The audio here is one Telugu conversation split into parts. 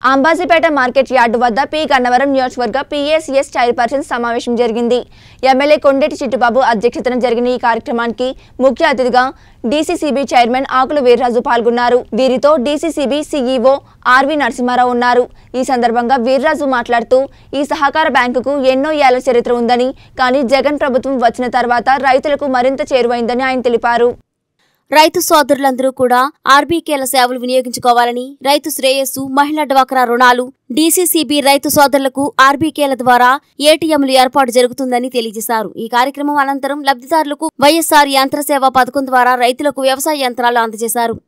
అంబాజీపేట మార్కెట్ యార్డు వద్ద పి గన్నవరం నియోజకవర్గ పిఎస్ఎస్ చైర్పర్సన్ సమావేశం జరిగింది ఎమ్మెల్యే కొండేటి చిట్టుబాబు అధ్యక్షతన జరిగిన ఈ కార్యక్రమానికి ముఖ్య అతిథిగా డీసీసీబీ చైర్మన్ ఆకుల వీర్రాజు పాల్గొన్నారు వీరితో డీసీసీబీ సీఈఓ ఆర్వి నరసింహారావు ఉన్నారు ఈ సందర్భంగా వీర్రాజు మాట్లాడుతూ ఈ సహకార బ్యాంకుకు ఎన్నో ఏళ్ల చరిత్ర ఉందని కానీ జగన్ ప్రభుత్వం వచ్చిన తర్వాత రైతులకు మరింత చేరువైందని ఆయన తెలిపారు రైతు సోదరులందరూ కూడా ఆర్బీకేల సేవలు వినియోగించుకోవాలని రైతు శ్రేయస్సు మహిళా డ్వాక్రా రుణాలు డీసీసీబీ రైతు సోదరులకు ఆర్బీకేల ద్వారా ఏటీఎంలు ఏర్పాటు జరుగుతుందని తెలియజేశారు ఈ కార్యక్రమం అనంతరం లబ్ధిదారులకు వైఎస్ఆర్ యంత్ర సేవ పథకం ద్వారా రైతులకు వ్యవసాయ యంత్రాలు అందజేశారు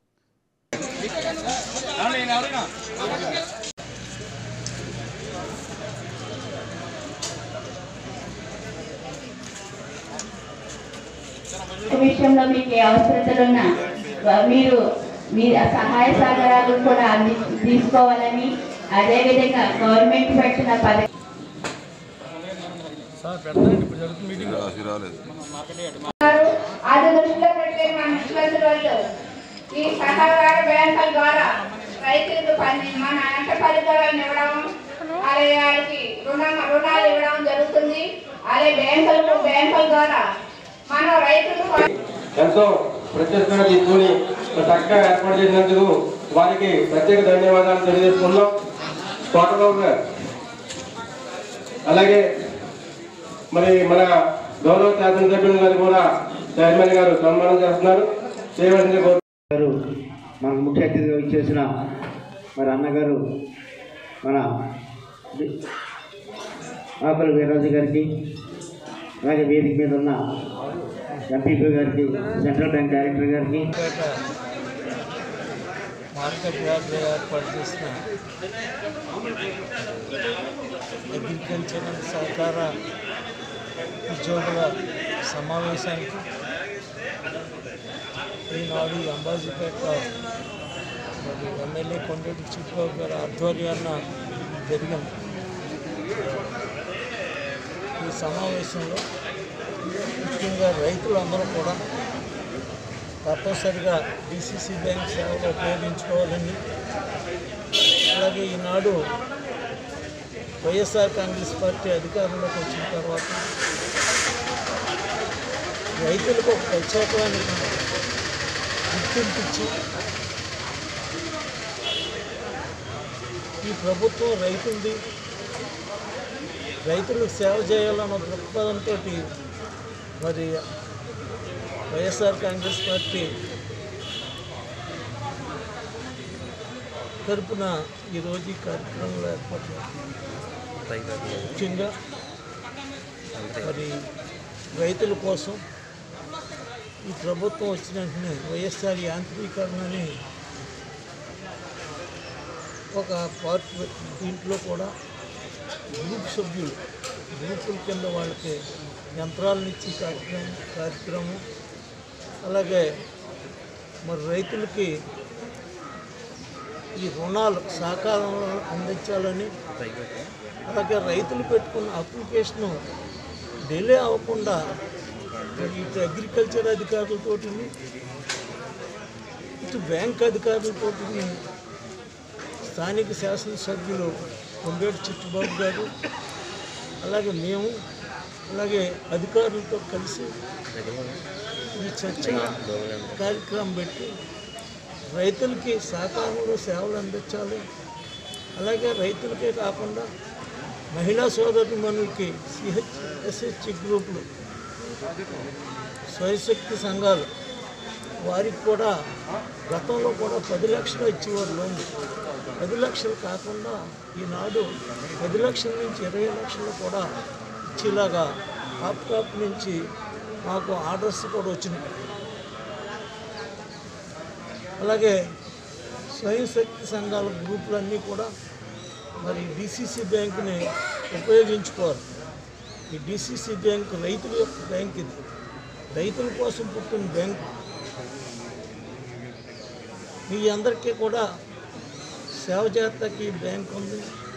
విషయంలో మీకు ఏ అవసరతలున్నా వా- మీరు మీ సహాయ సహకారాలు కూడా అంది తీసుకోవాలని అదేవిధంగా గవర్నమెంట్ పెట్టిన పథకం అది దృష్టిలో పెట్టుకుని మన ముఖ్యమంత్రి వాళ్ళు ఈ సహకార బ్యాంకుల ద్వారా రైతులకు పని మన అంట పరికరాలను ఇవ్వడం అలాగే వాళ్ళకి రుణ రుణాలు ఇవ్వడం జరుగుతుంది అలాగే బ్యాంకులకు బ్యాంకుల ద్వారా మనం రైతులకు ఎంతో ప్రత్యేకంగా తీసుకొని చక్కగా ఏర్పాటు చేసినందుకు వారికి ప్రత్యేక ధన్యవాదాలు తెలియజేసుకుందాం తోటబాబు గారు అలాగే మరి మన గౌరవ శాసనసభ్యులు గారు కూడా చైర్మన్ గారు సన్మానం చేస్తున్నారు చేయవలసింది కోరు గారు మనకు ముఖ్య అతిథిగా ఇచ్చేసిన మరి అన్నగారు మన వి- ఆకుల వీర్రాజు గారికి అలాగే వేదిక మీద ఉన్న ఎంపీపీ గారికి సెంట్రల్ బ్యాంక్ డైరెక్టర్ గారికి మార్కెట్ యార్డ్ ఏర్పాటు చేసిన అగ్రికల్చరల్ సహకార ఉద్యోగుల సమావేశానికి ఈనాడు ఈ అంబాజీపేటలో మరి ఎమ్మెల్యే కొండటి చిట్టుబాబు గారి ఆధ్వర్యాన జరిగింది ఈ సమావేశంలో ముఖ్యంగా రైతులందరూ కూడా తప్పనిసరిగా డిసిసి బ్యాంక్ సేవలు ఉపయోగించుకోవాలని అలాగే ఈనాడు వైఎస్ఆర్ కాంగ్రెస్ పార్టీ అధికారంలోకి వచ్చిన తర్వాత రైతులకు ఒక ప్రత్యేకమైన గుర్తింపిచ్చి ఈ ప్రభుత్వం రైతుంది రైతులకు సేవ చేయాలన్న దృక్పథంతో మరి వైఎస్ఆర్ కాంగ్రెస్ పార్టీ తరపున ఈరోజు ఈ కార్యక్రమంలో ఏర్పాటు చేశారు. ముఖ్యంగా మరి రైతుల కోసం ఈ ప్రభుత్వం వచ్చిన వెంటనే వైఎస్ఆర్ యాంత్రీకరణని ఒక పార్ట్ దీంట్లో కూడా గ్రూప్ సభ్యులు గ్రూపుల కింద వాళ్ళకి యంత్రాలను ఇచ్చి కార్యక్రమం కార్యక్రమం అలాగే మరి రైతులకి ఈ రుణాలు సహకారంలో అందించాలని అలాగే రైతులు పెట్టుకున్న అప్లికేషను డిలే అవ్వకుండా మరి ఇటు అగ్రికల్చర్ అధికారులతోటి ఇటు బ్యాంక్ అధికారులతోటి స్థానిక శాసనసభ్యులు కొండేటి చిట్టుబాబు గారు అలాగే మేము అలాగే అధికారులతో కలిసి ఈ చర్చ కార్యక్రమం పెట్టి రైతులకి సహకారంలో సేవలు అందించాలి అలాగే రైతులకే కాకుండా మహిళా సోదరుమణులకి సిహెచ్ ఎస్హెచ్ గ్రూపులు స్వయశక్తి సంఘాలు వారికి కూడా గతంలో కూడా పది లక్షలు ఇచ్చేవారు లోన్ పది లక్షలు కాకుండా ఈనాడు పది లక్షల నుంచి ఇరవై లక్షలు కూడా ఇచ్చేలాగా టాప్ టాప్ నుంచి మాకు ఆర్డర్స్ కూడా వచ్చినాయి అలాగే స్వయం శక్తి సంఘాల గ్రూపులన్నీ కూడా మరి డిసిసి బ్యాంకుని ఉపయోగించుకోవాలి ఈ డిసిసి బ్యాంక్ రైతుల యొక్క బ్యాంక్ ఇది రైతుల కోసం పుట్టిన బ్యాంకు మీ అందరికీ కూడా సేవ చేతకి బ్యాంక్ ఉంది